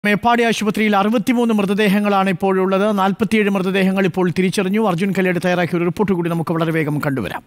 മേപ്പാടി ആശുപത്രിയിൽ അറുപത്തിമൂന്ന് മൃതദേഹങ്ങളാണ് ഇപ്പോഴുള്ളത് നാൽപ്പത്തിയേഴ് മൃതദേഹങ്ങൾ ഇപ്പോൾ തിരിച്ചറിഞ്ഞു അർജുൻ കല്യാട് തയ്യാറാക്കിയ ഒരു റിപ്പോർട്ട് കൂടി നമുക്ക് വളരെ വേഗം കണ്ടുവരാം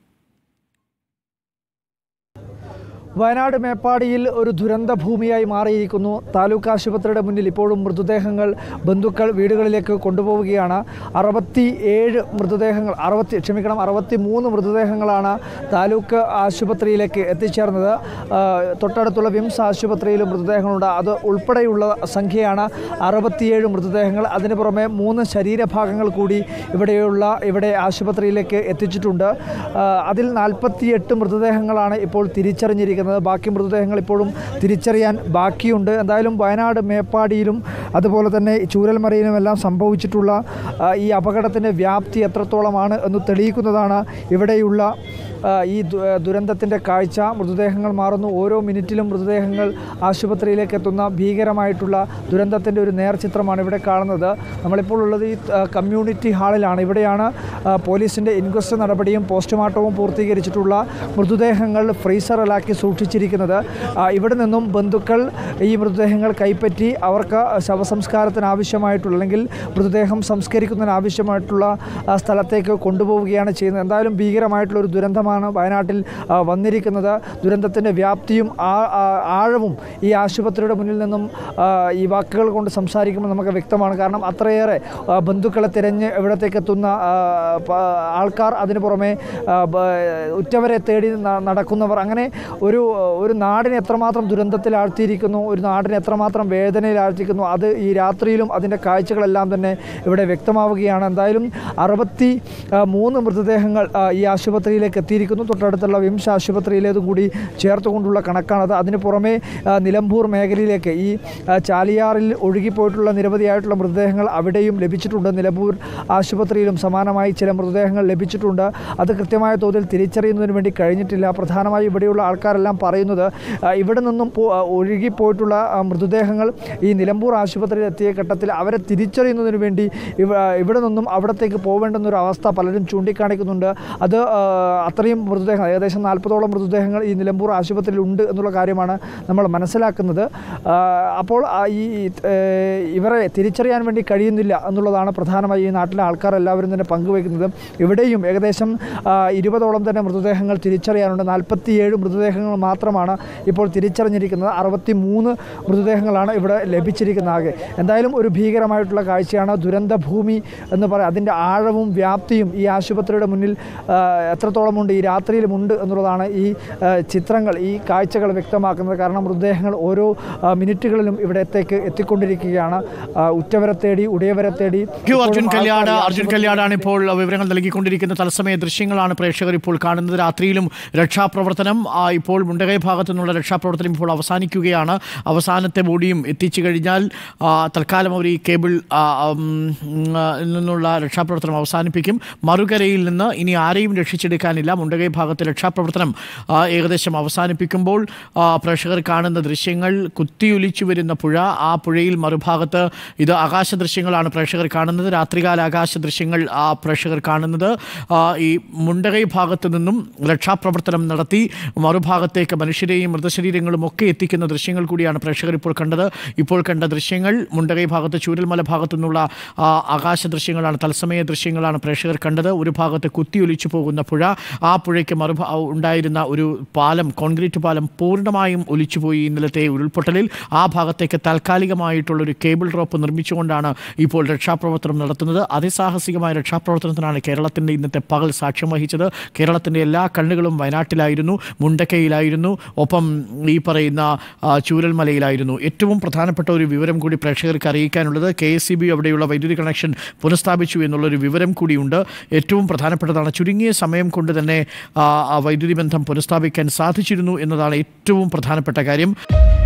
വയനാട് മേപ്പാടിയിൽ ഒരു ദുരന്ത ഭൂമിയായി മാറിയിരിക്കുന്നു താലൂക്ക് ആശുപത്രിയുടെ മുന്നിൽ ഇപ്പോഴും മൃതദേഹങ്ങൾ ബന്ധുക്കൾ വീടുകളിലേക്ക് കൊണ്ടുപോവുകയാണ് അറുപത്തി ഏഴ് മൃതദേഹങ്ങൾ അറുപത്തി ക്ഷമിക്കണം അറുപത്തി മൂന്ന് മൃതദേഹങ്ങളാണ് താലൂക്ക് ആശുപത്രിയിലേക്ക് എത്തിച്ചേർന്നത് ആ, തൊട്ടടുത്തുള്ള വിംസ് ആശുപത്രിയിലും മൃതദേഹങ്ങളുണ്ട് അത് ഉൾപ്പെടെയുള്ള സംഖ്യയാണ് അറുപത്തിയേഴ് മൃതദേഹങ്ങൾ അതിന് പുറമെ മൂന്ന് ശരീരഭാഗങ്ങൾ കൂടി ഇവിടെയുള്ള ഇവിടെ ആശുപത്രിയിലേക്ക് എത്തിച്ചിട്ടുണ്ട് ആ, അതിൽ നാൽപ്പത്തിയെട്ട് മൃതദേഹങ്ങളാണ് ഇപ്പോൾ തിരിച്ചറിഞ്ഞിരിക്കുന്നത് ബാക്കി മൃതദേഹങ്ങൾ ഇപ്പോഴും തിരിച്ചറിയാൻ ബാക്കിയുണ്ട് എന്തായാലും വയനാട് മേപ്പാടിയിലും അതുപോലെ തന്നെ ചൂരൽമലയിലും എല്ലാം സംഭവിച്ചിട്ടുള്ള ആ, ഈ അപകടത്തിൻ്റെ വ്യാപ്തി എത്രത്തോളമാണ് എന്ന് തെളിയിക്കുന്നതാണ് ഇവിടെയുള്ള ആ, ഈ ദു- ദുരന്തത്തിൻ്റെ കാഴ്ച മൃതദേഹങ്ങൾ മാറുന്നു ഓരോ മിനിറ്റിലും മൃതദേഹങ്ങൾ ആശുപത്രിയിലേക്ക് എത്തുന്ന ഭീകരമായിട്ടുള്ള ദുരന്തത്തിൻ്റെ ഒരു നേർചിത്രമാണ് ഇവിടെ കാണുന്നത് നമ്മളിപ്പോൾ ഉള്ളത് ഈ ആ, കമ്മ്യൂണിറ്റി ഹാളിലാണ് ഇവിടെയാണ് ആ, പോലീസിൻ്റെ ഇൻക്വസ്റ്റ് നടപടിയും പോസ്റ്റ്മോർട്ടവും പൂർത്തീകരിച്ചിട്ടുള്ള മൃതദേഹങ്ങൾ ഫ്രീസറിലാക്കി സൂക്ഷിച്ചിരിക്കുന്നത് ആ, ഇവിടെ നിന്നും ബന്ധുക്കൾ ഈ മൃതദേഹങ്ങൾ കൈപ്പറ്റി അവർക്ക് ശവസംസ്കാരത്തിന് ആവശ്യമായിട്ടുള്ള അല്ലെങ്കിൽ മൃതദേഹം സംസ്കരിക്കുന്നതിന് ആവശ്യമായിട്ടുള്ള ആ, സ്ഥലത്തേക്ക് കൊണ്ടുപോവുകയാണ് ചെയ്യുന്നത് എന്തായാലും ഭീകരമായിട്ടുള്ള ഒരു ദുരന്തമാണ് വയനാട്ടിൽ ആ, വന്നിരിക്കുന്നത് ദുരന്തത്തിൻ്റെ വ്യാപ്തിയും ആ- ആ- ആഴവും ഈ ആശുപത്രിയുടെ മുന്നിൽ നിന്നും ആ, ഈ വാക്കുകൾ കൊണ്ട് സംസാരിക്കുമ്പോൾ നമുക്ക് വ്യക്തമാണ് കാരണം അത്രയേറെ ആ, ബന്ധുക്കളെ തിരഞ്ഞ് ഇവിടത്തേക്ക് എത്തുന്ന ആ, പ- ആൾക്കാർ അതിന് പുറമെ ആ, ബ- ഉറ്റവരെ തേടി ന- നടക്കുന്നവർ അങ്ങനെ ഒരു ഒരു നാടിനെ എത്രമാത്രം ദുരന്തത്തിൽ ആഴ്ത്തിയിരിക്കുന്നു ഒരു നാടിനെ എത്രമാത്രം വേദനയിൽ ആഴ്ത്തിക്കുന്നു അത് ഈ രാത്രിയിലും അതിൻ്റെ കാഴ്ചകളെല്ലാം തന്നെ ഇവിടെ വ്യക്തമാവുകയാണ് എന്തായാലും അറുപത്തി ആ, മൂന്ന് മൃതദേഹങ്ങൾ ആ, ഈ ആശുപത്രിയിലേക്ക് എത്തിയിരിക്കുന്നു തൊട്ടടുത്തുള്ള വിംസ് ആശുപത്രിയിലേതും കൂടി ചേർത്തുകൊണ്ടുള്ള കണക്കാണത് അതിന് പുറമെ ആ, നിലമ്പൂർ മേഖലയിലേക്ക് ഈ ആ, ചാലിയാറിൽ ഒഴുകിപ്പോയിട്ടുള്ള നിരവധിയായിട്ടുള്ള മൃതദേഹങ്ങൾ അവിടെയും ലഭിച്ചിട്ടുണ്ട് നിലമ്പൂർ ആശുപത്രിയിലും സമാനമായി ചില മൃതദേഹങ്ങൾ ലഭിച്ചിട്ടുണ്ട് അത് കൃത്യമായ തോതിൽ തിരിച്ചറിയുന്നതിന് വേണ്ടി കഴിഞ്ഞിട്ടില്ല പ്രധാനമായും ഇവിടെയുള്ള ആൾക്കാരെല്ലാം പറയുന്നത് ആ, ഇവിടെ നിന്നും പോ- ആ, ഒഴുകിപ്പോയിട്ടുള്ള ആ, മൃതദേഹങ്ങൾ ഈ നിലമ്പൂർ ആശുപത്രിയിൽ എത്തിയ ഘട്ടത്തിൽ അവരെ തിരിച്ചറിയുന്നതിന് വേണ്ടി ഇവ- ഇവിടെ നിന്നും അവിടത്തേക്ക് പോവേണ്ടുന്നൊരു അവസ്ഥ പലരും ചൂണ്ടിക്കാണിക്കുന്നുണ്ട് അത് ആ, അത്രയും മൃതദേഹങ്ങൾ ഏകദേശം നാൽപ്പതോളം മൃതദേഹങ്ങൾ ഈ നിലമ്പൂർ ആശുപത്രിയിൽ ഉണ്ട് എന്നുള്ള കാര്യമാണ് നമ്മൾ മനസ്സിലാക്കുന്നത് ആ, അപ്പോൾ ആ ഈ ഏ, ഇവരെ തിരിച്ചറിയാൻ വേണ്ടി കഴിയുന്നില്ല എന്നുള്ളതാണ് പ്രധാനമായി ഈ നാട്ടിലെ ആൾക്കാർ എല്ലാവരും തന്നെ പങ്കുവയ്ക്കുന്നത് ഇവിടെയും ഏകദേശം ആ, ഇരുപതോളം തന്നെ മൃതദേഹങ്ങൾ തിരിച്ചറിയാനുണ്ട് നാൽപ്പത്തിയേഴ് മൃതദേഹങ്ങൾ മാത്രമാണ് ഇപ്പോൾ തിരിച്ചറിഞ്ഞിരിക്കുന്നത് അറുപത്തി മൂന്ന് മൃതദേഹങ്ങളാണ് ഇവിടെ ലഭിച്ചിരിക്കുന്നത് ആകെ എന്തായാലും ഒരു ഭീകരമായിട്ടുള്ള കാഴ്ചയാണ് ദുരന്ത ഭൂമി എന്ന് പറയാം അതിൻ്റെ ആഴവും വ്യാപ്തിയും ഈ ആശുപത്രിയുടെ മുന്നിൽ ആ, എത്രത്തോളമുണ്ട് ഈ രാത്രിയിലുമുണ്ട് എന്നുള്ളതാണ് ഈ ആ, ചിത്രങ്ങൾ ഈ കാഴ്ചകൾ വ്യക്തമാക്കുന്നത് കാരണം മൃതദേഹങ്ങൾ ഓരോ ആ, മിനിറ്റുകളിലും ഇവിടത്തേക്ക് എത്തിക്കൊണ്ടിരിക്കുകയാണ് ആ, ഉറ്റവരെ തേടി ഉടയവരെ തേടി ക്യു അർജുൻ ഇപ്പോഴും കല്യാട് ആൾക്കാർ ഈ അർജുൻ കല്യാടാണ് ഇപ്പോൾ വിവരങ്ങൾ നൽകിക്കൊണ്ടിരിക്കുന്ന തത്സമയ ദൃശ്യങ്ങളാണ് പ്രേക്ഷകർ ഇപ്പോൾ കാണുന്നത് രാത്രിയിലും രക്ഷാപ്രവർത്തനം ആ, ഇപ്പോൾ മുണ്ടകൈ ഭാഗത്തു നിന്നുള്ള രക്ഷാപ്രവർത്തനം ഇപ്പോൾ അവസാനിക്കുകയാണ് അവസാനത്തെ ബോഡിയും എത്തിച്ചു കഴിഞ്ഞാൽ ആ, തൽക്കാലം അവർ ഈ കേബിൾ ആ, ഉം, ആ, ൽ നിന്നുള്ള രക്ഷാപ്രവർത്തനം അവസാനിപ്പിക്കും മറുകരയിൽ നിന്ന് ഇനി ആരെയും രക്ഷിച്ചെടുക്കാനില്ല മുണ്ടകൈ ഭാഗത്തെ രക്ഷാപ്രവർത്തനം ആ, ഏകദേശം അവസാനിപ്പിക്കുമ്പോൾ ആ, പ്രേക്ഷകർ കാണുന്ന ദൃശ്യങ്ങൾ കുത്തിയൊലിച്ചു വരുന്ന പുഴ ആ പുഴയിൽ മറുഭാഗത്ത് ഇത് ആകാശ ദൃശ്യങ്ങളാണ് പ്രേക്ഷകർ കാണുന്നത് രാത്രികാല ആകാശ ദൃശ്യങ്ങൾ ആ പ്രേക്ഷകർ കാണുന്നത് ആ, ഈ മുണ്ടകൈ ഭാഗത്തു നിന്നും രക്ഷാപ്രവർത്തനം നടത്തി മറുഭാഗത്തേക്ക് മനുഷ്യരെയും മൃതശരീരങ്ങളും ഒക്കെ എത്തിക്കുന്ന ദൃശ്യങ്ങൾ കൂടിയാണ് പ്രേക്ഷകർ ഇപ്പോൾ കണ്ടത് ഇപ്പോൾ കണ്ട ദൃശ്യങ്ങൾ മുണ്ടകൈ ഭാഗത്ത് ചൂരൽമല ഭാഗത്തു നിന്നുള്ള ആ, ആകാശ ദൃശ്യങ്ങളാണ് തത്സമയ ദൃശ്യങ്ങളാണ് പ്രേക്ഷകർ കണ്ടത് ഒരു ഭാഗത്ത് കുത്തിയൊലിച്ചു പോകുന്ന പുഴ ആ പുഴയ്ക്ക് മറുഭാ ഉണ്ടായിരുന്ന ഒരു പാലം കോൺക്രീറ്റ് പാലം പൂർണ്ണമായും ഒലിച്ചുപോയി ഇന്നലത്തെ ഉരുൾപൊട്ടലിൽ ആ ഭാഗത്തേക്ക് താൽക്കാലികമായിട്ടുള്ളൊരു കേബിൾ റോപ്പ് നിർമ്മിച്ചുകൊണ്ടാണ് ഇപ്പോൾ രക്ഷാപ്രവർത്തനം നടത്തുന്നത് അതിസാഹസികമായ രക്ഷാപ്രവർത്തനത്തിനാണ് കേരളത്തിൻ്റെ ഇന്നത്തെ പകൽ സാക്ഷ്യം വഹിച്ചത് കേരളത്തിൻ്റെ എല്ലാ കണ്ണുകളും വയനാട്ടിലായിരുന്നു മുണ്ടക്കയിലായിരുന്നു ഒപ്പം ഈ പറയുന്ന ആ, ചൂരൽമലയിലായിരുന്നു ഏറ്റവും പ്രധാനപ്പെട്ട ഒരു വിവരം കൂടി പ്രേക്ഷകർക്ക് അറിയിക്കാനുള്ളത് കെ എസ് സി ബി അവിടെയുള്ള വൈദ്യുതി കണക്ഷൻ പുനഃസ്ഥാപിച്ചു എന്നുള്ളൊരു വിവരം കൂടിയുണ്ട് ഏറ്റവും പ്രധാനപ്പെട്ടതാണ് ചുരുങ്ങിയ സമയം കൊണ്ട് തന്നെ ആ, ആ വൈദ്യുതി ബന്ധം പുനഃസ്ഥാപിക്കാൻ സാധിച്ചിരുന്നു എന്നതാണ് ഏറ്റവും പ്രധാനപ്പെട്ട കാര്യം